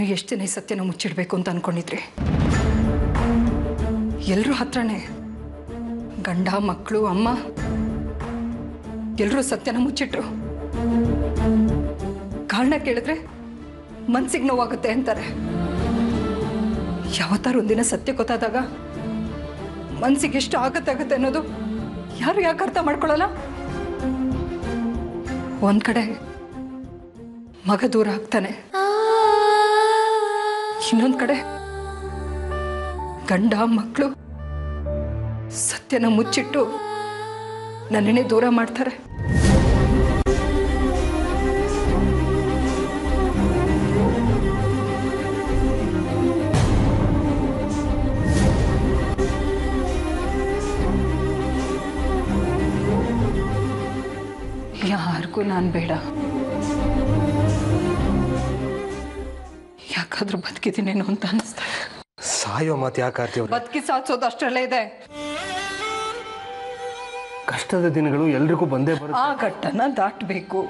ಎಷ್ಟು ದಿನ ಈ ಸತ್ಯನ ಮುಚ್ಚಿಡ್ಬೇಕು ಅಂತ ಅನ್ಕೊಂಡಿದ್ರಿ ಎಲ್ಲರೂ ಹತ್ರನೇ ಗಂಡ ಮಕ್ಕಳು ಅಮ್ಮ ಎಲ್ಲರೂ ಸತ್ಯನ ಮುಚ್ಚಿಟ್ರು ಕಾರಣ ಕೇಳಿದ್ರೆ ಮನ್ಸಿಗೆ ನೋವಾಗುತ್ತೆ ಅಂತಾರೆ ಯಾವತ್ತಾರು ಒಂದಿನ ಸತ್ಯ ಗೊತ್ತಾದಾಗ ಮನ್ಸಿಗೆ ಎಷ್ಟು ಆಗತ್ತಾಗುತ್ತೆ ಅನ್ನೋದು ಯಾರು ಯಾಕೆ ಅರ್ಥ ಮಾಡ್ಕೊಳ್ಳಲ್ಲ ಒಂದ್ ಕಡೆ ಮಗ ದೂರ ಆಗ್ತಾನೆ ಇನ್ನೊಂದ್ ಕಡೆ ಗಂಡ ಮಕ್ಕಳು ಸತ್ಯನ ಮುಚ್ಚಿಟ್ಟು ನನ್ನೇ ದೂರ ಮಾಡ್ತಾರೆ ಯಾರಿಗೂ ನಾನು ಬೇಡ ಯಾಕಾದ್ರೂ ಬದುಕಿದ್ದೀನೇನೋ ಅಂತ ಅನಿಸ್ತಾ ಇದೆ. ಸಾಯೋ ಮಾತು ಯಾಕೆ ಆರ್ತಿ ಅವ್ರೆ ಬದುಕಿ ಸಾಧಿಸೋದು ಅಷ್ಟರಲ್ಲೇ ಇದೆ ಕಷ್ಟದ ದಿನಗಳು ಎಲ್ರಿಗೂ ಬಂದೇ ಬರುತ್ತೆ ಆ ಘಟ್ಟನ ದಾಟಬೇಕು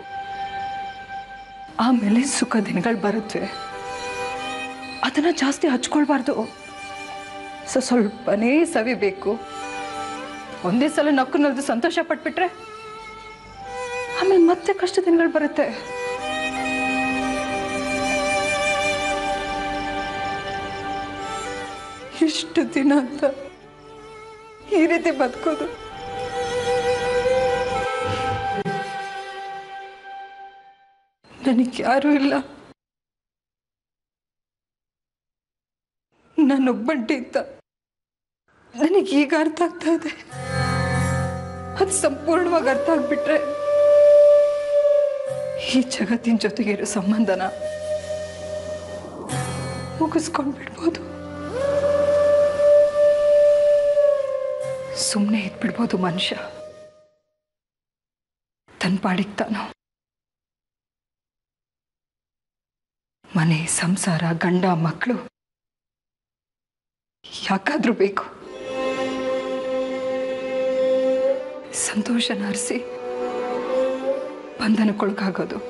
ಆಮೇಲೆ ಸುಖ ದಿನಗಳು ಬರುತ್ತವೆ ಅದನ್ನ ಜಾಸ್ತಿ ಹಚ್ಕೊಳ್ಬಾರ್ದು ಸೊ ಸ್ವಲ್ಪನೇ ಸವಿಬೇಕು ಒಂದೇ ಸಲ ನಕ್ಕು ನಲ್ದು ಸಂತೋಷ ಪಟ್ಬಿಟ್ರೆ ಆಮೇಲೆ ಮತ್ತೆ ಕಷ್ಟ ದಿನಗಳು ಬರುತ್ತೆ ಎಷ್ಟು ದಿನ ಅಂತ ಈ ರೀತಿ ಬದುಕೋದು ನನಗೆ ಯಾರೂ ಇಲ್ಲ ನಾನೊಬ್ಬಂಟಿ ಅಂತ ನನಗೆ ಈಗ ಅರ್ಥ ಆಗ್ತಾ ಇದೆ ಅದು ಸಂಪೂರ್ಣವಾಗಿ ಅರ್ಥ ಆಗ್ಬಿಟ್ರೆ ಈ ಜಗತ್ತಿನ ಜೊತೆಗೆ ಇರೋ ಸಂಬಂಧನ ಮುಗಿಸ್ಕೊಂಡು ಬಿಡ್ಬೋದು ಸುಮ್ಮನೆ ಇದ್ಬಿಡ್ಬೋದು ಮನುಷ್ಯ ತನ್ನ ಪಾಡಿಗೆ ತಾನು ಮನೆ ಸಂಸಾರ ಗಂಡ ಮಕ್ಕಳು ಯಾಕಾದ್ರೂ ಬೇಕು ಸಂತೋಷನ ಅರಿಸಿ ಬಂಧನಕ್ಕೊಳಗಾಗೋದು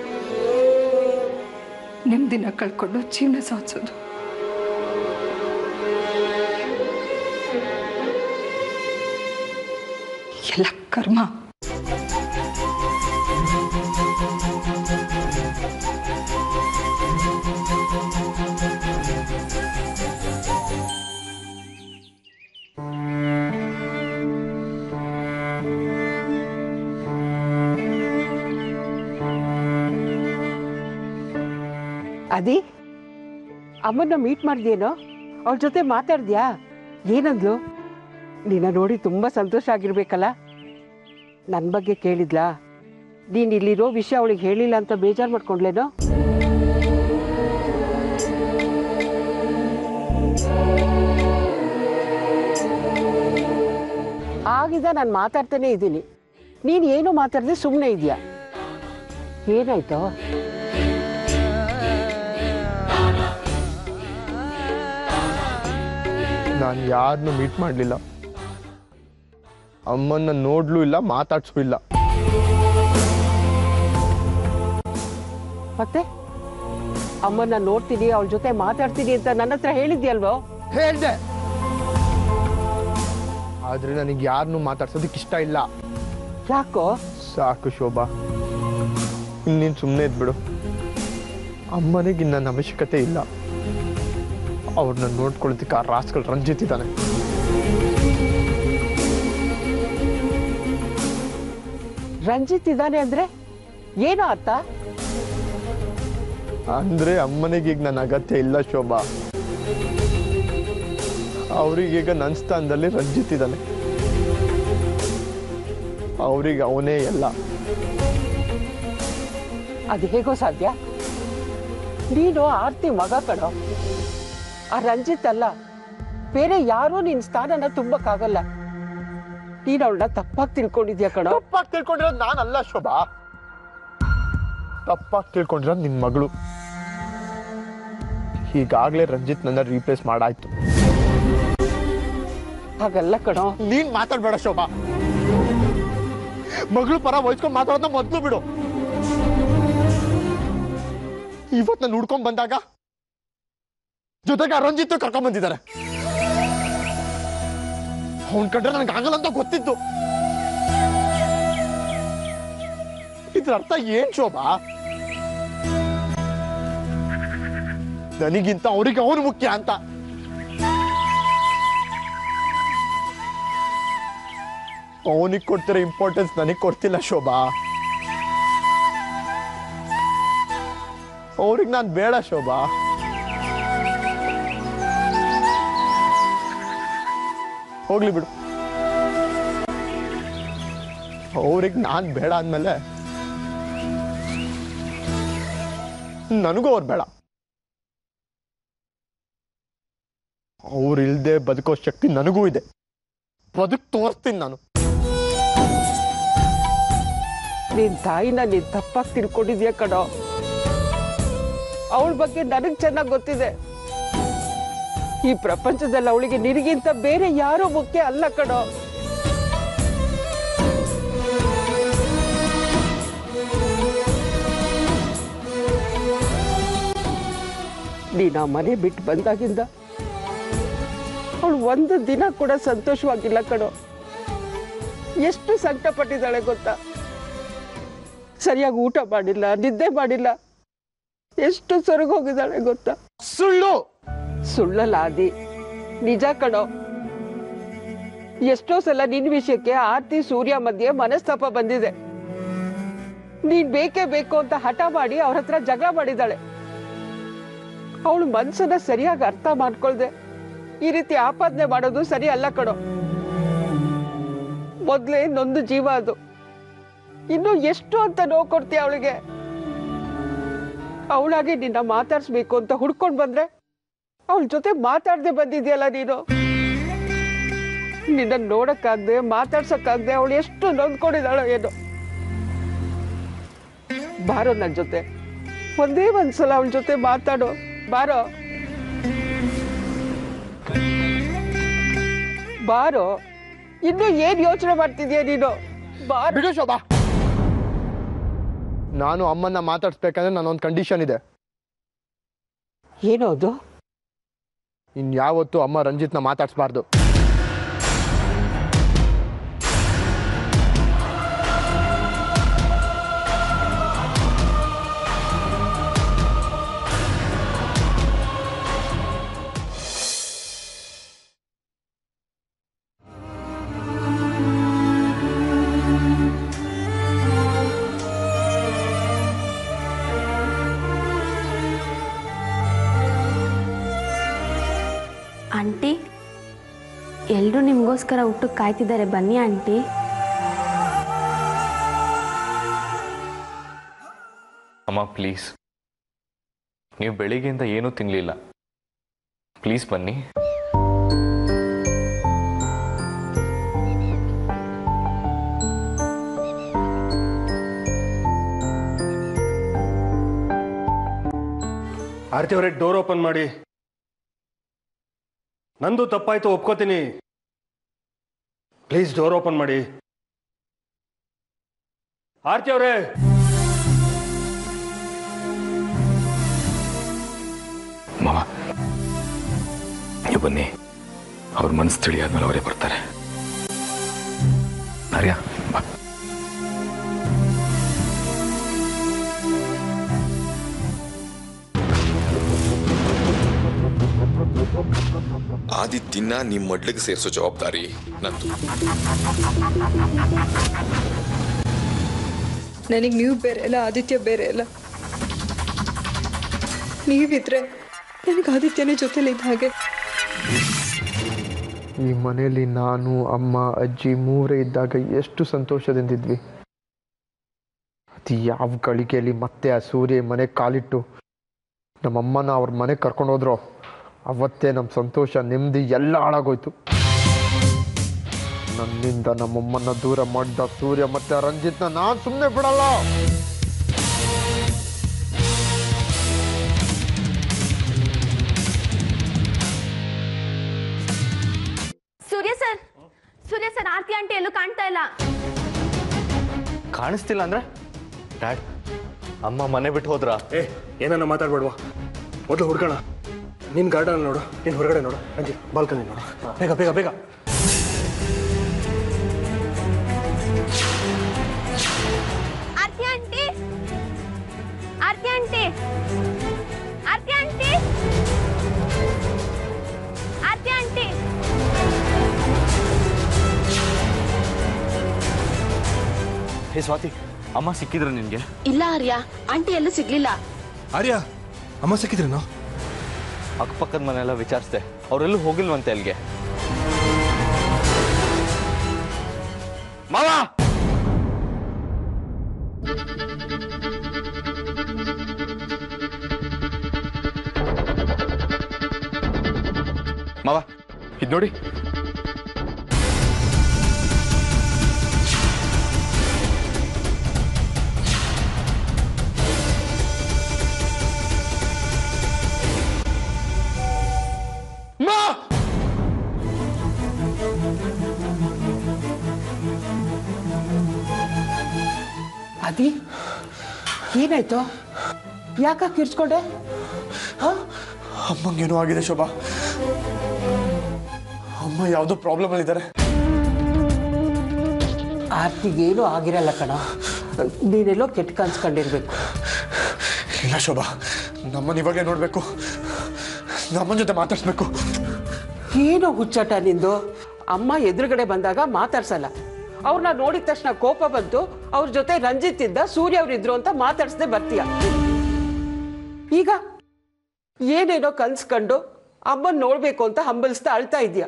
ನೆಮ್ಮದಿನ ಕಳ್ಕೊಂಡು ಜೀವನ ಸಾಧಿಸೋದು ಎಲ್ಲ ಕರ್ಮ ಅದಿ ಅಮ್ಮನ್ನ ಮೀಟ್ ಮಾಡಿದ್ಯೇನೋ ಅವಳ ಜೊತೆ ಮಾತಾಡ್ದ್ಯಾ ಏನಂದ್ಲು ನಿನ್ನ ನೋಡಿ ತುಂಬ ಸಂತೋಷ ಆಗಿರ್ಬೇಕಲ್ಲ ನನ್ನ ಬಗ್ಗೆ ಕೇಳಿದ್ಲಾ ನೀನು ಇಲ್ಲಿರೋ ವಿಷಯ ಅವಳಿಗೆ ಹೇಳಿಲ್ಲ ಅಂತ ಬೇಜಾರು ಮಾಡ್ಕೊಂಡ್ಲೇನೋ ಆಗಿದ ನಾನು ಮಾತಾಡ್ತಾನೆ ಇದ್ದೀನಿ ನೀನು ಏನು ಮಾತಾಡದೆ ಸುಮ್ಮನೆ ಇದೆಯಾ ಏನಾಯ್ತು ನಾನು ಯಾರನ್ನೂ ಮೀಟ್ ಮಾಡಲಿಲ್ಲ ಅಮ್ಮನ್ನ ನೋಡ್ಲೂ ಇಲ್ಲ ಮಾತಾಡ್ಸೂ ಇಲ್ಲ ಮತ್ತೆ ಅಮ್ಮನ್ನ ನೋಡ್ತೀನಿ ಅವಳ ಜೊತೆ ಮಾತಾಡ್ತೀನಿ ಅಂತ ನನ್ನ ಹತ್ರ ಹೇಳಿದ್ಯಲ್ವೋ ಹೇಳ್ದೆ ಆದ್ರೆ ನನಗೆ ಯಾರನ್ನೂ ಮಾತಾಡ್ಸೋದಕ್ಕೆ ಇಷ್ಟ ಇಲ್ಲ ಯಾಕೋ ಸಾಕು ಶೋಭಾ ಇನ್ನೇನು ಸುಮ್ಮನೆ ಇದ್ಬಿಡು ಅಮ್ಮನಿಗೆ ನನ್ನ ಅವಶ್ಯಕತೆ ಇಲ್ಲ ಅವ್ರನ್ನ ನೋಡ್ಕೊಳ್ಳೋದಕ್ಕೆ ಆ ರಾಸ್ಕಲ್ ರಂಜಿತ್ ಇದ್ದಾನೆ ರಂಜಿತ್ ಇದ್ದಾನೆ ಅಂದ್ರೆ ಏನೋ ಅತ್ತ ಅಂದ್ರೆ ಅಮ್ಮನಿಗೆ ಈಗ ನನ್ನ ಅಗತ್ಯ ಇಲ್ಲ ಶೋಭಾ ಅವ್ರಿಗೀಗ ನನ್ನ ಸ್ಥಾನದಲ್ಲಿ ರಂಜಿತ್ ಇದ್ದಾನೆ ಅವ್ರಿಗೆ ಅವನೇ ಎಲ್ಲ ಅದು ಹೇಗೋ ಸಾಧ್ಯ ನೀನು ಆರ್ತಿ ಮಗ ಕಣೋ ಆ ರಂಜಿತ್ ಅಲ್ಲ ಬೇರೆ ಯಾರೂ ನಿನ್ ಸ್ಥಾನನ ತುಂಬಕ್ಕಾಗಲ್ಲ ನೀನ್ ಅವಳನ್ನ ತಪ್ಪಾಗಿ ತಿಳ್ಕೊಂಡಿದ್ಯಾ ಕಣೋ ತಪ್ಪಾಗಿ ತಿಳ್ಕೊಂಡಿರೋದು ನಾನಲ್ಲ ಶೋಭಾ ತಪ್ಪಾಗಿ ತಿಳ್ಕೊಂಡಿರೋದು ನಿನ್ ಮಗಳು ಈಗಾಗ್ಲೇ ರಂಜಿತ್ ನನ್ನ ರೀಪ್ಲೇಸ್ ಮಾಡಾಯ್ತು ಹಾಗಲ್ಲ ಕಣೋ ನೀನ್ ಮಾತಾಡ್ಬೇಡ ಶೋಭಾ ಮಗಳು ಪರ ವಹಿಸ್ಕೊಂಡು ಮಾತಾಡೋದನ್ನ ಮೊದ್ಲು ಬಿಡು ಇವತ್ತು ನಾನು ಹುಡ್ಕೊಂಡ್ ಬಂದಾಗ ಜೊತೆಗೆ ಆ ರಂಜಿತ್ ಕರ್ಕೊಂಡ್ ಬಂದಿದ್ದಾರೆ ಅವನ್ ಕಂಡ್ರೆ ನನಗೆ ಆಗಲ್ಲ ಅಂತ ಗೊತ್ತಿತ್ತು ಇದ್ರ ಅರ್ಥ ಏನ್ ಶೋಭಾ ನನಗಿಂತ ಅವರಿಗೆ ಅವನು ಮುಖ್ಯ ಅಂತ ಅವನಿಗೆ ಕೊಡ್ತಿರೋ ಇಂಪಾರ್ಟೆನ್ಸ್ ನನಗೆ ಕೊಡ್ತಿಲ್ಲ ಶೋಭಾ ಅವ್ರಿಗೆ ನಾನು ಬೇಡ ಶೋಭಾ ಹೋಗ್ಲಿ ಬಿಡು ಅವ್ರಿಗೆ ನಾನು ಬೇಡ ಅಂದಮೇಲೆ ನನಗೂ ಅವ್ರು ಬೇಡ ಅವ್ರು ಇಲ್ದೆ ಬದುಕೋ ಶಕ್ತಿ ನನಗೂ ಇದೆ ಬದುಕ್ ತೋರಿಸ್ತೀನಿ ನಾನು ನಿನ್ ತಾಯಿನ ನೀನ್ ತಪ್ಪಾಗಿ ತಿಳ್ಕೊಂಡಿದ್ಯಾ ಕಣೋ ಅವಳ ಬಗ್ಗೆ ನನಗ್ ಚೆನ್ನಾಗಿ ಗೊತ್ತಿದೆ ಈ ಪ್ರಪಂಚದಲ್ಲಿ ಅವಳಿಗೆ ನಿನಗಿಂತ ಬೇರೆ ಯಾರೂ ಮುಖ್ಯ ಅಲ್ಲ ಕಣೋ ನೀನ್ ಆ ಮನೆ ಬಿಟ್ಟು ಬಂದಾಗಿಂದ ಅವಳು ಒಂದು ದಿನ ಕೂಡ ಸಂತೋಷವಾಗಿಲ್ಲ ಕಣೋ ಎಷ್ಟು ಸಂಕಟ ಪಟ್ಟಿದ್ದಾಳೆ ಗೊತ್ತಾ ಸರಿಯಾಗಿ ಊಟ ಮಾಡಿಲ್ಲ ನಿದ್ದೆ ಮಾಡಿಲ್ಲ ಎಷ್ಟು ಸೊರಗ ಹೋಗಿದ್ದಾಳೆ ಗೊತ್ತಾ ಸುಳ್ಳು ಸುಳ್ಳಲ್ಲ ಆದಿ ನಿಜ ಕಣೋ ಎಷ್ಟೋ ಸಲ ನಿನ್ ವಿಷಯಕ್ಕೆ ಆರ್ತಿ ಸೂರ್ಯ ಮಧ್ಯೆ ಮನಸ್ತಾಪ ಬಂದಿದೆ ನೀನ್ ಬೇಕೇ ಬೇಕು ಅಂತ ಹಠ ಮಾಡಿ ಅವ್ರ ಹತ್ರ ಜಗಳ ಮಾಡಿದ್ದಾಳೆ ಅವಳು ಮನ್ಸನ್ನ ಸರಿಯಾಗಿ ಅರ್ಥ ಮಾಡ್ಕೊಳ್ದೆ ಈ ರೀತಿ ಆಪಾದನೆ ಮಾಡೋದು ಸರಿ ಅಲ್ಲ ಕಣೋ ಮೊದ್ಲೇ ನೊಂದು ಜೀವ ಅದು ಇನ್ನು ಎಷ್ಟು ಅಂತ ನೋವು ಕೊಡ್ತೀಯ ಅವಳಿಗೆ ಅವಳಾಗಿ ನಿನ್ನ ಮಾತಾಡ್ಸ್ಬೇಕು ಅಂತ ಹುಡ್ಕೊಂಡ್ ಬಂದ್ರೆ ಅವಳ ಜೊತೆ ಮಾತಾಡ್ದೆ ಬಂದಿದ್ಯಲ್ಲ ನೀನು ನಿನ್ನ ನೋಡಕ್ಕಾಗ್ದೆ ಮಾತಾಡ್ಸಕ್ಕಾಗ್ದೆ ಅವಳು ಎಷ್ಟು ನೊಂದ್ಕೊಂಡಿದ್ದಾಳೋ ಏನೋ ಬಾರೋ ನನ್ನ ಜೊತೆ ಒಂದೇ ಒಂದ್ಸಲ ಅವಳ ಜೊತೆ ಮಾತಾಡೋ ಬಾರೋ ಬಾರೋ ಇನ್ನು ಏನ್ ಯೋಚನೆ ಮಾಡ್ತಿದ್ಯಾ ನೀನು ಬಾರೋ ಬಿಡು ಶೋಭಾ ನಾನು ಅಮ್ಮನ್ನ ಮಾತಾಡ್ಸ್ಬೇಕಂದ್ರೆ ನನ್ನೊಂದು ಕಂಡೀಷನ್ ಇದೆ ಏನೋ ಅದು ಇನ್ಯಾವತ್ತೂ ಅಮ್ಮ ರಂಜಿತ್ನ ಮಾತಾಡ್ಸ್ಬಾರ್ದು ಆಂಟಿ ಎಲ್ಲರೂ ನಿಮಗೋಸ್ಕರ ಊಟಕ್ಕೆ ಕಾಯ್ತಿದ್ದಾರೆ ಬನ್ನಿ ಆಂಟಿ ಅಮ್ಮ ಪ್ಲೀಸ್ ನೀವು ಬೆಳಿಗ್ಗೆಯಿಂದ ಏನೂ ತಿನ್ನಲಿಲ್ಲ ಪ್ಲೀಸ್ ಬನ್ನಿ ಆರತಿ ಅವರೇ ಡೋರ್ ಓಪನ್ ಮಾಡಿ ನಂದು ತಪ್ಪಾಯ್ತು ಒಪ್ಕೋತೀನಿ ಪ್ಲೀಸ್ ಡೋರ್ ಓಪನ್ ಮಾಡಿ ಆರತಿ ಅವರೇ ಮಾವ ನೀವು ಬನ್ನಿ ಅವ್ರ ಮನಸ್ಸು ತಿಳಿಯಾದ್ಮೇಲೆ ಅವರೇ ಬರ್ತಾರೆ ಆರ್ಯ ಬಾ ಆದಿತ್ಯನ ನಿಮ್ಮ ಮಡ್ಲಿಗೆ ಸೇರಿಸೋ ಜವಾಬ್ದಾರಿ ನಂದು ನನಗೆ ನೀವು ಬೇರೆ ಅಲ್ಲ ಆದಿತ್ಯ ಬೇರೆ ಅಲ್ಲ ನೀವಿದ್ರೆ ನನಗೆ ಆದಿತ್ಯನೇ ಜೊತೆಲಿದ್ದ ಹಾಗೆ ಈ ಮನೆಯಲ್ಲಿ ನಾನು ಅಮ್ಮ ಅಜ್ಜಿ ಮೂರೇ ಇದ್ದಾಗ ಎಷ್ಟು ಸಂತೋಷದಿಂದಿದ್ವಿ ಅದು ಯಾವ ಗಳಿಗೆಯಲ್ಲಿ ಮತ್ತೆ ಆ ಸೂರ್ಯ ಮನೆ ಕಾಲಿಟ್ಟು ನಮ್ಮಮ್ಮನ ಅವ್ರ ಮನೆಗೆ ಕರ್ಕೊಂಡೋದ್ರು ಅವತ್ತೇ ನಮ್ಮ ಸಂತೋಷ ನೆಮ್ಮದಿ ಎಲ್ಲ ಹಾಳಾಗೋಯ್ತು ನನ್ನಿಂದ ನಮ್ಮಮ್ಮನ ದೂರ ಮಾಡಿದ ಸೂರ್ಯ ಮತ್ತೆ ಆ ರಂಜಿತ್ನ ನಾನು ಸುಮ್ಮನೆ ಬಿಡಲ್ಲ Surya sir Surya sir Aarthi aunty ಎಲ್ಲೂ ಕಾಣ್ತಾ ಇಲ್ಲ ಕಾಣಿಸ್ತಿಲ್ಲ ಅಂದ್ರೆ ಡ್ಯಾಡ್ ಅಮ್ಮ ಮನೆ ಬಿಟ್ಟು ಹೋದ್ರಾ ಏ ಏನನ್ನ ಮಾತಾಡ್ಬೇಡ್ವಾ ಮೊದಲು ಹುಡ್ಕೋಣ ನಿನ್ನ ಗಾರ್ಡನ್ ನೋಡು ನೀನು ಹೊರಗಡೆ ನೋಡು ಅಂಜಿ ಬಾಲ್ಕನಿ ನೋಡು ಬೇಗ ಬೇಗ ಬೇಗ Aarthi aunty Aarthi aunty Aarthi aunty Aarthi aunty hey Swathi ಅಮ್ಮ ಸಿಕ್ಕಿದ್ರು ನಿನಗೆ ಇಲ್ಲ ಆರ್ಯ ಆಂಟಿ ಎಲ್ಲೂ ಸಿಗ್ಲಿಲ್ಲ ಆರ್ಯ ಅಮ್ಮ ಸಿಕ್ಕಿದ್ರೇನೋ ಅಕ್ಕಪಕ್ಕದ ಮನೆಯೆಲ್ಲ ವಿಚಾರಿಸ್ದೆ ಅವರೆಲ್ಲೂ ಹೋಗಿಲ್ವಂತೆ ಅಲ್ಲಿಗೆ ಮಾವ ಮಾವ ಇದು ನೋಡಿ ಮಾ ಅದಿ ಏನಾಯ್ತು ಯಾಕ ಕಿರ್ಚ್ಕೊಂಡೆ ಅಮ್ಮಂಗೇನೋ ಆಗಿದೆ ಶೋಭಾ ಅಮ್ಮ ಯಾವುದೋ ಪ್ರಾಬ್ಲಮ್ ಅಲ್ಲಿದ್ದಾರೆ ಆರ್ತಿಗೇನು ಆಗಿರಲ್ಲ ಕಣ ನೀನೆಲ್ಲೋ ಕೆಟ್ಟ ಕನ್ಸ್ಕೊಂಡಿರ್ಬೇಕು ಇಲ್ಲ ಶೋಭಾ ನಮ್ಮನ್ನ ಇವಾಗಲೇ ನೋಡಬೇಕು ನಮ್ಮನ ಜೊತೆ ಮಾತಾಡ್ಸ್ಬೇಕು ಏನೋ ಹುಚ್ಚಾಟ ನಿಂದು ಅಮ್ಮ ಎದುರುಗಡೆ ಬಂದಾಗ ಮಾತಾಡ್ಸಲ್ಲ ಅವ್ರನ್ನ ನೋಡಿದ ತಕ್ಷಣ ಕೋಪ ಬಂತು ಅವ್ರ ಜೊತೆ ರಂಜಿತ್ ಇದ್ದ ಸೂರ್ಯ ಅವ್ರಿದ್ರು ಅಂತ ಮಾತಾಡ್ಸದೆ ಬರ್ತೀಯ ಈಗ ಏನೇನೋ ಕನ್ಸ್ಕೊಂಡು ಅಮ್ಮನ್ ನೋಡ್ಬೇಕು ಅಂತ ಹಂಬಲಿಸ್ತಾ ಅಳ್ತಾ ಇದೀಯ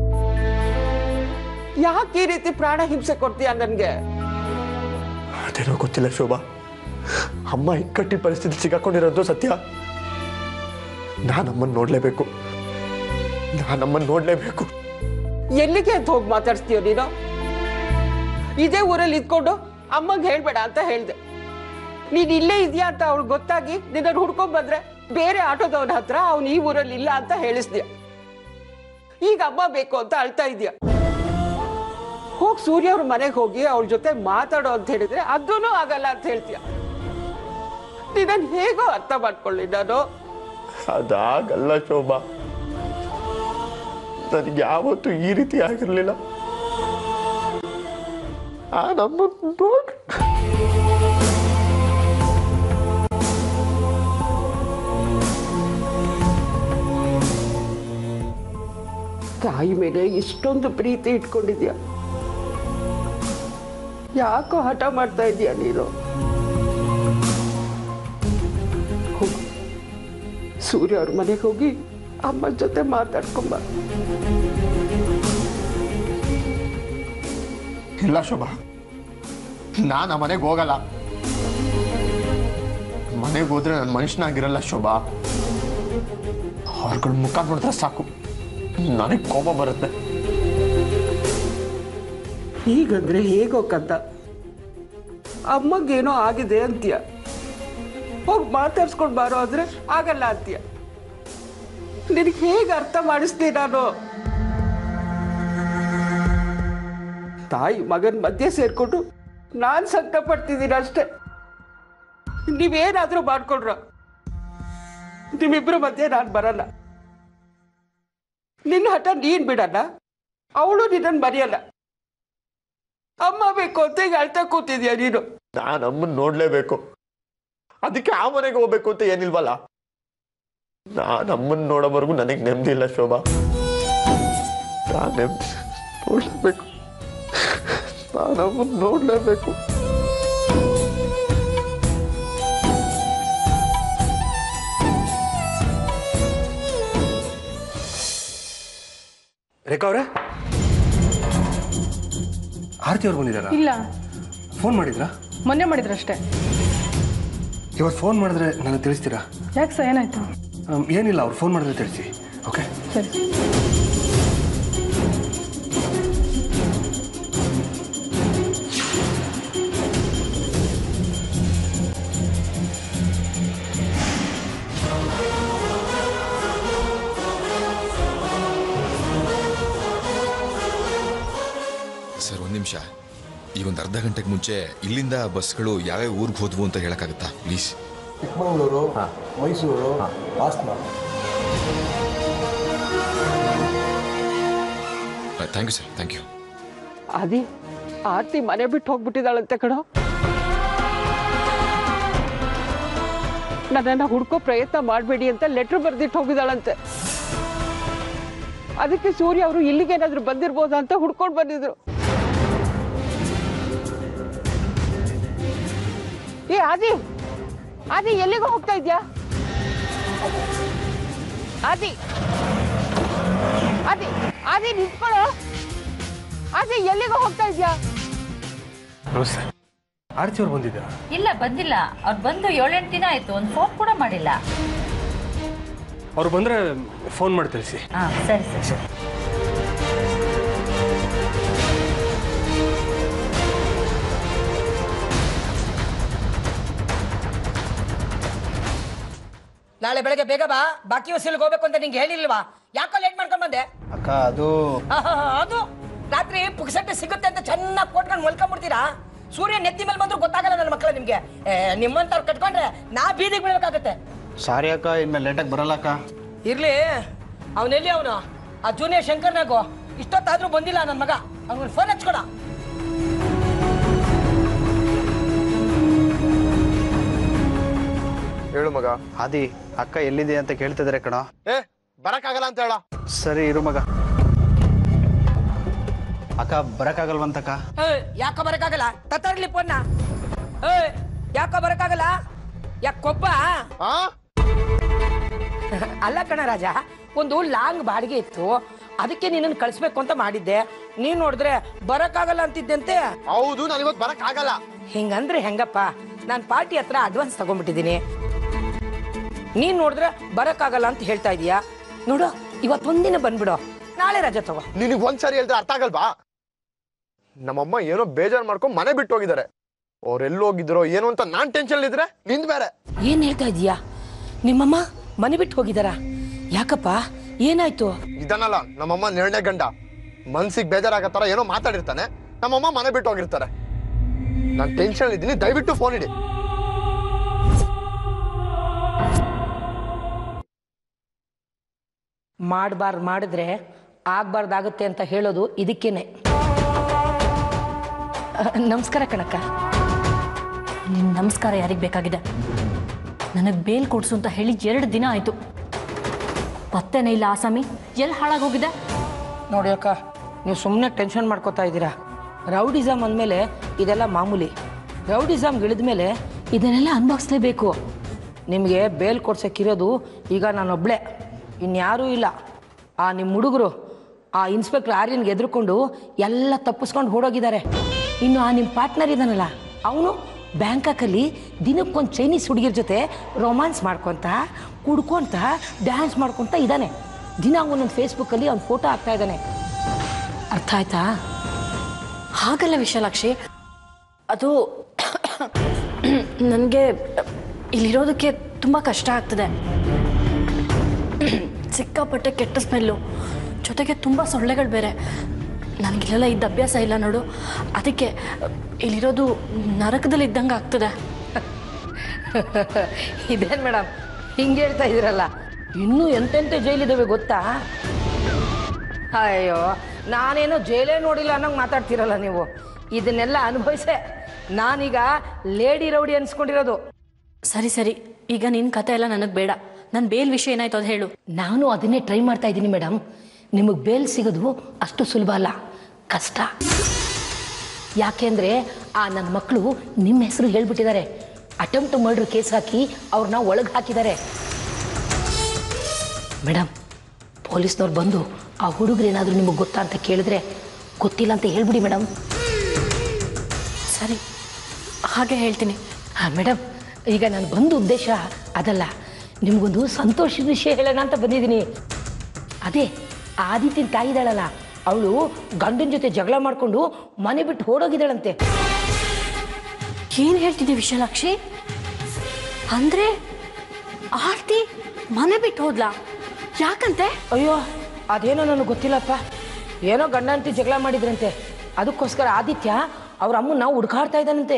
ಯಾಕೆ ಈ ರೀತಿ ಪ್ರಾಣ ಹಿಂಸೆ ಕೊಡ್ತೀಯ ನನ್ಗೆ ಅದೇನೋ ಗೊತ್ತಿಲ್ಲ ಶೋಭಾ ಅಮ್ಮ ಇಕ್ಕಟ್ಟಿ ಪರಿಸ್ಥಿತಿ ಸಿಗಾಕೊಂಡಿರೋದು ಸತ್ಯ ನಾನು ಅಮ್ಮನ್ನ ನೋಡ್ಲೇಬೇಕು ನಾನು ಅಮ್ಮನ್ನ ನೋಡ್ಲೇಬೇಕು ಎಲ್ಲಿಗೆ ಅಂತ ಹೋಗಿ ಮಾತಾಡ್ಸ್ತೀಯೋ ನೀನು ಇದೇ ಊರಲ್ಲಿ ಇದ್ಕೊಂಡು ಅಮ್ಮಂಗೆ ಹೇಳ್ಬೇಡ ಅಂತ ಹೇಳ್ದೆ ನೀನ್ ಇಲ್ಲೇ ಇದೆಯಾ ಅಂತ ಅವ್ಳಿಗೆ ಗೊತ್ತಾಗಿ ನಿನ್ನನ್ನು ಹುಡ್ಕೊಂಡ್ ಬಂದ್ರೆ ಬೇರೆ ಆಟೋದವನ ಹತ್ರ ಅವ್ನು ಈ ಊರಲ್ಲಿ ಇಲ್ಲ ಅಂತ ಹೇಳಿಸ್ದ್ಯ ಈಗ ಅಮ್ಮ ಬೇಕು ಅಂತ ಅಳ್ತಾ ಇದೀಯ ಹೋಗಿ ಸೂರ್ಯ ಅವ್ರ ಮನೆಗೆ ಹೋಗಿ ಅವಳ ಜೊತೆ ಮಾತಾಡೋ ಅಂತ ಹೇಳಿದ್ರೆ ಅದೂ ಆಗಲ್ಲ ಅಂತ ಹೇಳ್ತೀಯ ನೀನನ್ ಹೇಗೋ ಅರ್ಥ ಮಾಡ್ಕೊಳ್ಳಿ ನಾನು ಅದಾಗಲ್ಲ ಶೋಭಾ ನನಗೆ ಯಾವತ್ತೂ ಈ ರೀತಿ ಆಗಿರಲಿಲ್ಲ ಆ ನಮ್ಮ ನೋಡ್ ತಾಯಿ ಮೇಲೆ ಇಷ್ಟೊಂದು ಪ್ರೀತಿ ಇಟ್ಕೊಂಡಿದ್ಯಾ ಯಾಕೋ ಹಠ ಮಾಡ್ತಾ ಇದೀಯ ನೀನು ಹೋಗು ಸೂರ್ಯ ಅವ್ರ ಮನೆಗೆ ಹೋಗಿ ಅಮ್ಮ ಜೊತೆ ಮಾತಾಡ್ಕೊಂಬ ಇಲ್ಲ ಶೋಭಾ ನಾನು ಆ ಮನೆಗೆ ಹೋಗಲ್ಲ ಮನೆಗೆ ಹೋದ್ರೆ ನನ್ನ ಮನುಷ್ಯನಾಗಿರಲ್ಲ ಶೋಭಾ ಅವ್ರಗಳ ಮುಖ ನೋಡಿದ್ರೆ ಸಾಕು ನನಗೆ ಕೋಪ ಬರುತ್ತೆ ಹೀಗಂದ್ರೆ ಹೇಗೋಕ್ಕಂತ ಅಮ್ಮಗೇನೋ ಆಗಿದೆ ಅಂತೀಯ ಹೋಗಿ ಮಾತಾಡ್ಸ್ಕೊಂಡು ಬಾರೋ ಅಂದ್ರೆ ಆಗಲ್ಲ ಅಂತೀಯ ನಿನಗೆ ಹೇಗೆ ಅರ್ಥ ಮಾಡಿಸ್ತೀನಿ ನಾನು ತಾಯಿ ಮಗನ ಮಧ್ಯೆ ಸೇರ್ಕೊಂಡು ನಾನು ಸಂಕಟ ಪಡ್ತಿದ್ದೀನಿ ಅಷ್ಟೇ ನೀವೇನಾದ್ರೂ ಮಾಡ್ಕೊಡ್ರ ನಿಮ್ಮಿಬ್ರ ಮಧ್ಯೆ ನಾನು ಬರಲ್ಲ ನಿನ್ನ ಹಠ ನೀನ್ ಬಿಡಲ್ಲ ಅವಳು ನಿನ್ನನ್ನು ಮರೆಯಲ್ಲ ಅಮ್ಮ ಬೇಕು ಅಂತ ಈಗ ಅಳ್ತಾ ಕೂತಿದ್ಯಾ ನೀನು ನಾನು ಅಮ್ಮನ್ ನೋಡ್ಲೇಬೇಕು ಅದಕ್ಕೆ ಆ ಮನೆಗೆ ಹೋಗ್ಬೇಕು ಅಂತ ಏನಿಲ್ವಲ್ಲ ನಾನು ಅಮ್ಮನ್ ನೋಡೋವರೆಗೂ ನನಗೆ ನೆಮ್ಮದಿ ಇಲ್ಲ ಶೋಭಾ ನಾನು ನೆಮ್ಮದಿ ನೋಡ್ಲೇಬೇಕು ನಾನು ಅಮ್ಮನ್ ನೋಡ್ಲೇಬೇಕು ರೇಖಾ ಅವ್ರೆ ಆರತಿ ಅವ್ರು ಬಂದಿದ್ದಾರಾ ಇಲ್ಲ ಫೋನ್ ಮಾಡಿದ್ರಾ ಮೊನ್ನೆ ಮಾಡಿದ್ರಷ್ಟೇ ಇವತ್ತು ಫೋನ್ ಮಾಡಿದ್ರೆ ನನಗೆ ತಿಳಿಸ್ತೀರಾ ಯಾಕೆ ಸರ್ ಏನಾಯ್ತು ಆಮ್, ಏನಿಲ್ಲ ಅವ್ರು ಫೋನ್ ಮಾಡಿದ್ರೆ ತಿಳಿಸಿ ಓಕೆ ಸರಿ ಸರ್ ಒಂದು ನಿಮಿಷ ಈಗ ಒಂದು ಅರ್ಧ ಗಂಟೆಗೆ ಮುಂಚೆ ಇಲ್ಲಿಂದ ಬಸ್ಗಳು ಯಾವ್ಯಾವ ಊರಿಗೆ ಹೋದ್ವು ಅಂತ ಹೇಳಕ್ಕಾಗತ್ತಾ please Chikkamagaluru Mysuru Hassan thank you sir thank you Aadi Aarthi ಮನೆ ಬಿಟ್ಟು ಹೋಗ್ಬಿಟ್ಟಿದ್ದಾಳಂತೆ ಕಣೋ ನನ್ನನ್ನು ಹುಡ್ಕೋ ಪ್ರಯತ್ನ ಮಾಡಬೇಡಿ ಅಂತ ಲೆಟ್ರ್ ಬರ್ದಿಟ್ಟು ಹೋಗಿದ್ದಾಳಂತೆ ಅದಕ್ಕೆ ಸೂರ್ಯ ಅವರು ಇಲ್ಲಿಗೇನಾದ್ರೂ ಬಂದಿರ್ಬೋದಾ ಅಂತ ಹುಡ್ಕೊಂಡು ಬಂದಿದ್ರು ಏ ಆದಿ ಆದಿ ಎಲ್ಲಿಗೂ ಹೋಗ್ತಾ ಇದ್ಯಾ ಆದಿ ಆದಿ ಆದಿ ನಿಂತ್ಕೊಳ್ಳೋ ಆದಿ ಎಲ್ಲಿಗೂ ಹೋಗ್ತಾ ಇದ್ಯಾ ನಮಸ್ತೆ ಆರ್ತಿ ಅವ್ರು ಬಂದಿದ್ದೀರಾ ಇಲ್ಲ ಬಂದಿಲ್ಲ ಅವ್ರು ಬಂದು ಏಳೆಂಟು ದಿನ ಆಯ್ತು ಒಂದು ಫೋನ್ ಕೂಡ ಮಾಡಿಲ್ಲ ಅವ್ರು ಬಂದರೆ ಫೋನ್ ಮಾಡಿ ತಿಳಿಸಿ ಹಾ ಸರಿ ಸರಿ ನಾಳೆ ಬೆಳಗ್ಗೆ ಬೇಗ ಬಾ ಬಾಕಿ ವಸೂಲಿಗೆ ಹೋಗ್ಬೇಕು ಅಂತ ನಿಂಗೆ ಹೇಳಿಲ್ವಾ ಯಾಕೋ ಲೇಟ್ ಮಾಡ್ಕೊಂಡ್ ಬಂದೆ ಅಕ್ಕ ಅದು ಆಹಾ, ಅದು ರಾತ್ರಿ ಪುಕ್ಸಟ್ಟೆ ಸಿಗುತ್ತೆ ಅಂತ ಚೆನ್ನಾಗಿ ಕೊಟ್ಕೊಂಡು ಮಲ್ಕೊಂಡ್ಬಿಡ್ತೀರಾ ಸೂರ್ಯ ನೆತ್ತಿ ಮೇಲೆ ಬಂದ್ರು ಗೊತ್ತಾಗಲ್ಲ ನನ್ನ ಮಕ್ಕಳು ನಿಮ್ಗೆ ಏ, ನಿಮ್ಮಂತವ್ರು ಕಟ್ಕೊಂಡ್ರೆ ನಾ ಬೀದಿಗೆ ಬೀಳ್ಬೇಕಾಗತ್ತೆ ಸಾರಿ ಅಕ್ಕ ಇನ್ಮೇಲೆ ಲೇಟಾಗಿ ಬರಲ್ಲ ಅಕ್ಕ ಇರ್ಲಿ ಅವನೆಲ್ಲಿ ಅವನು ಆ ಜೂನಿಯರ್ ಶಂಕರ್ನಾಗು ಇಷ್ಟೊತ್ತಾದ್ರೂ ಬಂದಿಲ್ಲ ನನ್ನ ಮಗ ಅವ್ನಿಗೆ ಫೋನ್ ಹಚ್ಕೊಡ ಹೇಳು ಮಗ ಆದಿ ಅಕ್ಕ ಎಲ್ಲಿದೆ ಅಂತ ಕೇಳ್ತಿದ್ದಾರೆ ಕಣ ಏ ಬರಕ್ಕಾಗಲ್ಲ ಅಂತ ಹೇಳ ಸರಿ ಇರು ಮಗ ಅಕ್ಕ ಬರಕ್ಕಾಗಲ್ವಂತಕ್ಕ ಏಯ್, ಯಾಕೋ ಬರಕ್ಕಾಗಲ್ಲ ತತ್ತಾರ್ಲಿ ಫೋನ್ನ ಏಯ್ ಯಾಕೋ ಬರಕ್ಕಾಗಲ್ಲ ಯಾಕೆ ಕೊಬ್ಬ ಅಲ್ಲ ಕಣ ರಾಜ ಒಂದು ಲಾಂಗ್ ಬಾಡಿಗೆ ಇತ್ತು ಅದಕ್ಕೆ ನಿನ್ನನ್ನು ಕಳಿಸ್ಬೇಕು ಅಂತ ಮಾಡಿದ್ದೆ ನೀನ್ ನೋಡಿದ್ರೆ ಬರಕ್ಕಾಗಲ್ಲ ಅಂತಿದ್ದಂತೆ ಹೌದು ನಾನು ಇವತ್ತು ಬರಕ್ಕಾಗಲ್ಲ ಹಿಂಗಂದ್ರೆ ಹೆಂಗಪ್ಪ ನಾನು ಪಾರ್ಟಿ ಹತ್ರ ಅಡ್ವಾನ್ಸ್ ತಗೊಂಡ್ಬಿಟ್ಟಿದ್ದೀನಿ ನೀನ್ ನೋಡಿದ್ರೆ ಬರಕ್ಕಾಗಲ್ಲ ಅಂತ ಹೇಳ್ತಾ ಇದೀಯಾ ನೋಡು ಇವತ್ತೊಂದಿನ ಬಂದ್ಬಿಡು ನಾಳೆ ರಜೆ ತಗೋ ನಿನಗೆ ಒಂದ್ಸರಿ ಹೇಳಿದ್ರೆ ಅರ್ಥ ಆಗಲ್ವಾ ನಮ್ಮಮ್ಮ ಏನೋ ಬೇಜಾರು ಮಾಡ್ಕೊಂಡು ಮನೆ ಬಿಟ್ಟು ಹೋಗಿದ್ದಾರೆ ಅವ್ರು ಎಲ್ಲಿ ಹೋಗಿದ್ರೋ ಏನು ಅಂತ ನಾನ್ ಟೆನ್ಷನ್ ಇದ್ರೆ ನಿಂದ್ ಬೇರೆ ಏನ್ ಹೇಳ್ತಾ ಇದೀಯಾ ನಿಮ್ಮಮ್ಮ ಮನೆ ಬಿಟ್ಟು ಹೋಗಿದಾರ ಯಾಕಪ್ಪ ಏನಾಯ್ತು ಇದನ್ನಲ್ಲ ನಮ್ಮಮ್ಮ ನಿರ್ಣಯ ಗಂಡ ಮನ್ಸಿಗೆ ಬೇಜಾರಾಗೋ ಥರ ಏನೋ ಮಾತಾಡಿರ್ತಾನೆ ನಮ್ಮಮ್ಮ ಮನೆ ಬಿಟ್ಟು ಹೋಗಿರ್ತಾರೆ ನಾನು ಟೆನ್ಷನ್ ಇದ್ದೀನಿ ದಯವಿಟ್ಟು ಫೋನ್ ಇಡಿ ಮಾಡಬಾರ್ದು ಮಾಡಿದ್ರೆ ಆಗ್ಬಾರ್ದಾಗುತ್ತೆ ಅಂತ ಹೇಳೋದು ಇದಕ್ಕೇನೆ ಅಹ್, ನಮಸ್ಕಾರ ಕಣಕ್ಕ ನಿನ್ನ ನಮಸ್ಕಾರ ಯಾರಿಗೆ ಬೇಕಾಗಿದೆ ನನಗೆ ಬೇಲ್ ಕೊಡ್ಸು ಅಂತ ಹೇಳಿ ಎರಡು ದಿನ ಆಯಿತು ಪತ್ತೆನೇ ಇಲ್ಲ ಆಸಾಮಿ ಎಲ್ಲಿ ಹಾಳಾಗೋಗಿದೆ ನೋಡಿ ಅಕ್ಕ ನೀವು ಸುಮ್ಮನೆ ಟೆನ್ಷನ್ ಮಾಡ್ಕೋತಾ ಇದ್ದೀರಾ ರೌಡಿಸಮ್ ಅಂದಮೇಲೆ ಇದೆಲ್ಲ ಮಾಮೂಲಿ ರೌಡಿಸಮ್ ಇಳಿದ ಮೇಲೆ ಇದನ್ನೆಲ್ಲ ಅನುಭವಿಸ್ಲೇಬೇಕು ನಿಮಗೆ ಬೇಲ್ ಕೊಡ್ಸಕ್ಕಿರೋದು ಈಗ ನಾನೊಬ್ಳೆ ಇನ್ಯಾರೂ ಇಲ್ಲ ಆ ನಿಮ್ಮ ಹುಡುಗರು ಆ ಇನ್ಸ್ಪೆಕ್ಟರ್ ಆರ್ಯನ್ಗೆ ಎದುರ್ಕೊಂಡು ಎಲ್ಲ ತಪ್ಪಿಸ್ಕೊಂಡು ಓಡೋಗಿದ್ದಾರೆ ಇನ್ನು ಆ ನಿಮ್ಮ ಪಾರ್ಟ್ನರ್ ಇದ್ದಾನಲ್ಲ ಅವನು ಬ್ಯಾಂಕಾಕಲ್ಲಿ ದಿನಕ್ಕೊಂದು ಚೈನೀಸ್ ಹುಡುಗಿರ ಜೊತೆ ರೊಮ್ಯಾನ್ಸ್ ಮಾಡ್ಕೊತ ಕುಡ್ಕೊಂತ ಡ್ಯಾನ್ಸ್ ಮಾಡ್ಕೊತ ಇದ್ದಾನೆ ದಿನ ಒಂದೊಂದು ಫೇಸ್ಬುಕ್ಕಲ್ಲಿ ಅವ್ನ ಫೋಟೋ ಹಾಕ್ತಾ ಇದ್ದಾನೆ ಅರ್ಥ ಆಯ್ತಾ ಹಾಗಲ್ಲ ವಿಶಾಲಾಕ್ಷಿ ಅದು ನನಗೆ ಇಲ್ಲಿರೋದಕ್ಕೆ ತುಂಬ ಕಷ್ಟ ಆಗ್ತದೆ ಸಿಕ್ಕಾಪಟ್ಟೆ ಕೆಟ್ಟ ಸ್ಮೆಲ್ಲು ಜೊತೆಗೆ ತುಂಬ ಸೊಳ್ಳೆಗಳು ಬೇರೆ ನನಗಿಲ್ಲೆಲ್ಲ ಇದ್ದ ಅಭ್ಯಾಸ ಇಲ್ಲ ನೋಡು ಅದಕ್ಕೆ ಇಲ್ಲಿರೋದು ನರಕದಲ್ಲಿ ಇದ್ದಂಗೆ ಆಗ್ತದೆ ಇದೇನು ಮೇಡಮ್ ಹಿಂಗೆ ಹೇಳ್ತಾ ಇದ್ದೀರಲ್ಲ ಇನ್ನೂ ಎಂತೆಂಥ ಜೈಲಿದ್ದಾವೆ ಗೊತ್ತಾ ಅಯ್ಯೋ ನಾನೇನೋ ಜೈಲೇ ನೋಡಿಲ್ಲ ಅನ್ನೋಂಗೆ ಮಾತಾಡ್ತೀರಲ್ಲ ನೀವು ಇದನ್ನೆಲ್ಲ ಅನುಭವಿಸೆ ನಾನೀಗ ಲೇಡಿ ರೌಡಿ ಅನ್ಸ್ಕೊಂಡಿರೋದು ಸರಿ ಸರಿ ಈಗ ನಿನ್ನ ಕತೆ ಎಲ್ಲ ನನಗೆ ಬೇಡ ನನ್ನ ಬೇಲ್ ವಿಷಯ ಏನಾಯ್ತು ಅದು ಹೇಳು ನಾನು ಅದನ್ನೇ ಟ್ರೈ ಮಾಡ್ತಾ ಇದ್ದೀನಿ ಮೇಡಮ್ ನಿಮಗೆ ಬೇಲ್ ಸಿಗೋದು ಅಷ್ಟು ಸುಲಭ ಅಲ್ಲ ಕಷ್ಟ ಯಾಕೆಂದರೆ ಆ ನನ್ನ ಮಕ್ಕಳು ನಿಮ್ಮ ಹೆಸರು ಹೇಳ್ಬಿಟ್ಟಿದ್ದಾರೆ ಅಟೆಂಪ್ಟ್ ಮರ್ಡ್ರ್ ಕೇಸ್ ಹಾಕಿ ಅವ್ರನ್ನ ಒಳಗೆ ಹಾಕಿದ್ದಾರೆ ಮೇಡಮ್ ಪೊಲೀಸ್ನವ್ರು ಬಂದು ಆ ಹುಡುಗರು ಏನಾದರೂ ನಿಮಗೆ ಗೊತ್ತಾ ಅಂತ ಕೇಳಿದ್ರೆ ಗೊತ್ತಿಲ್ಲ ಅಂತ ಹೇಳ್ಬಿಡಿ ಮೇಡಮ್ ಸರಿ ಹಾಗೆ ಹೇಳ್ತೀನಿ ಹಾಂ ಮೇಡಮ್ ಈಗ ನಾನು ಬಂದ ಉದ್ದೇಶ ಅದಲ್ಲ ನಿಮಗೊಂದು ಸಂತೋಷದ ವಿಷಯ ಹೇಳೋಣ ಅಂತ ಬಂದಿದ್ದೀನಿ ಅದೇ ಆದಿತ್ಯನ ತಾಯಿ ಇದ್ದಾಳಲ್ಲ ಅವಳು ಗಂಡನ ಜೊತೆ ಜಗಳ ಮಾಡಿಕೊಂಡು ಮನೆ ಬಿಟ್ಟು ಓಡೋಗಿದ್ದಾಳಂತೆ ಏನು ಹೇಳ್ತಿದ್ದೆ ವಿಶಾಲಾಕ್ಷಿ ಅಂದರೆ ಆರ್ತಿ ಮನೆ ಬಿಟ್ಟು ಹೋದ್ಲಾ ಯಾಕಂತೆ ಅಯ್ಯೋ ಅದೇನೋ ನನಗೆ ಗೊತ್ತಿಲ್ಲಪ್ಪ ಏನೋ ಗಂಡ ಅಂತಿ ಜಗಳ ಮಾಡಿದ್ರಂತೆ ಅದಕ್ಕೋಸ್ಕರ ಆದಿತ್ಯ ಅವ್ರ ಅಮ್ಮನ್ನ ಹುಡುಕಾಡ್ತಾ ಇದ್ದಾನಂತೆ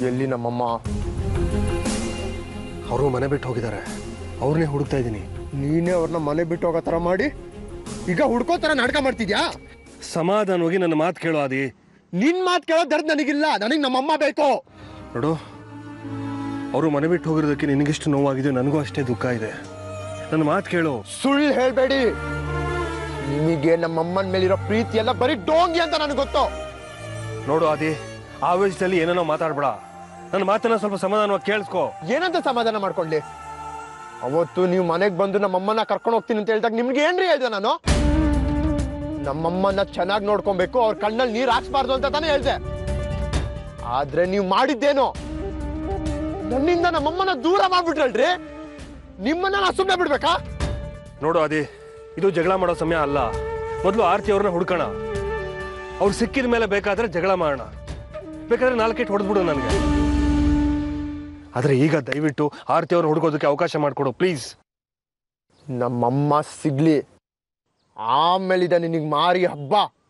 ಎಲ್ಲಿ ನಮ್ಮಮ್ಮ ಅವರು ಮನೆ ಬಿಟ್ಟು ಹೋಗಿದ್ದಾರೆ ಅವ್ರನ್ನೇ ಹುಡುಕ್ತಾ ಇದ್ದೀನಿ ನೀನೇ ಅವ್ರನ್ನ ಮನೆ ಬಿಟ್ಟು ಹೋಗೋ ಥರ ಮಾಡಿ ಈಗ ಹುಡ್ಕೋ ಥರ ನಾಟಕ ಮಾಡ್ತಿದ್ಯಾ ಸಮಾಧಾನವಾಗಿ ನನ್ನ ಮಾತು ಕೇಳೋ ಆದಿ ನಿನ್ ಮಾತು ಕೇಳೋ ದರ್ದ್ ನನಗಿಲ್ಲ ನನಗೆ ನಮ್ಮಮ್ಮ ಬೇಕು ನೋಡು ಅವರು ಮನೆ ಬಿಟ್ಟು ಹೋಗಿರೋದಕ್ಕೆ ನಿನಗೆಷ್ಟು ನೋವಾಗಿದೆ ನನಗೂ ಅಷ್ಟೇ ದುಃಖ ಇದೆ ನನ್ನ ಮಾತು ಕೇಳು ಸುಳ್ಳು ಹೇಳ್ಬೇಡಿ ನಿಮಗೆ ನಮ್ಮಮ್ಮನ ಮೇಲಿರೋ ಪ್ರೀತಿ ಎಲ್ಲ ಬರೀ ಡೋಂಗಿ ಅಂತ ನನಗೆ ಗೊತ್ತು ನೋಡು ಆದಿ ಆವೇಶದಲ್ಲಿ ಏನೇನೋ ಮಾತಾಡ್ಬೇಡ ನನ್ನ ಮಾತನ್ನ ಸ್ವಲ್ಪ ಸಮಾಧಾನವಾಗಿ ಕೇಳಿಸ್ಕೊ ಏನಂತ ಸಮಾಧಾನ ಮಾಡ್ಕೊಳ್ಳಿ ಅವತ್ತು ನೀವು ಮನೆಗೆ ಬಂದು ನಮ್ಮಮ್ಮನ ಕರ್ಕೊಂಡು ಹೋಗ್ತೀನಿ ಅಂತ ಹೇಳಿದಾಗ ನಿಮ್ಗೆ ಏನ್ರಿ ಹೇಳ್ದೆ ನಾನು ನಮ್ಮಮ್ಮನ ಚೆನ್ನಾಗಿ ನೋಡ್ಕೊಬೇಕು ಅವ್ರ ಕಣ್ಣಲ್ಲಿ ನೀರು ಹಾಕ್ಸ್ಬಾರ್ದು ಅಂತ ತಾನೇ ಹೇಳ್ದೆ ಆದ್ರೆ ನೀವು ಮಾಡಿದ್ದೇನು ನನ್ನಿಂದ ನಮ್ಮಮ್ಮನ ದೂರ ಮಾಡ್ಬಿಟ್ರಲ್ರಿ ನಿಮ್ಮನ್ನ ನಾ ಸುಮ್ಮನೆ ಬಿಡ್ಬೇಕಾ ನೋಡು ಆದಿ ಇದು ಜಗಳ ಮಾಡೋ ಸಮಯ ಅಲ್ಲ ಮೊದಲು ಆರ್ತಿ ಅವ್ರನ್ನ ಹುಡ್ಕೋಣ ಅವ್ರು ಸಿಕ್ಕಿದ ಮೇಲೆ ಬೇಕಾದ್ರೆ ಜಗಳ ಮಾಡೋಣ ಬೇಕಾದ್ರೆ ನಾಲ್ಕೆಟ್ ಹೊಡೆದ್ಬಿಡು ನನಗೆ ಆದ್ರೆ ಈಗ ದಯವಿಟ್ಟು ಆರ್ತಿ ಅವ್ರನ್ನ ಹುಡ್ಕೋದಕ್ಕೆ ಅವಕಾಶ ಮಾಡಿಕೊಡು ಪ್ಲೀಸ್ ನಮ್ಮಮ್ಮ ಸಿಗ್ಲಿ ಆಮೇಲಿದೆ ನಿನಗೆ ಮಾರಿ ಹಬ್ಬ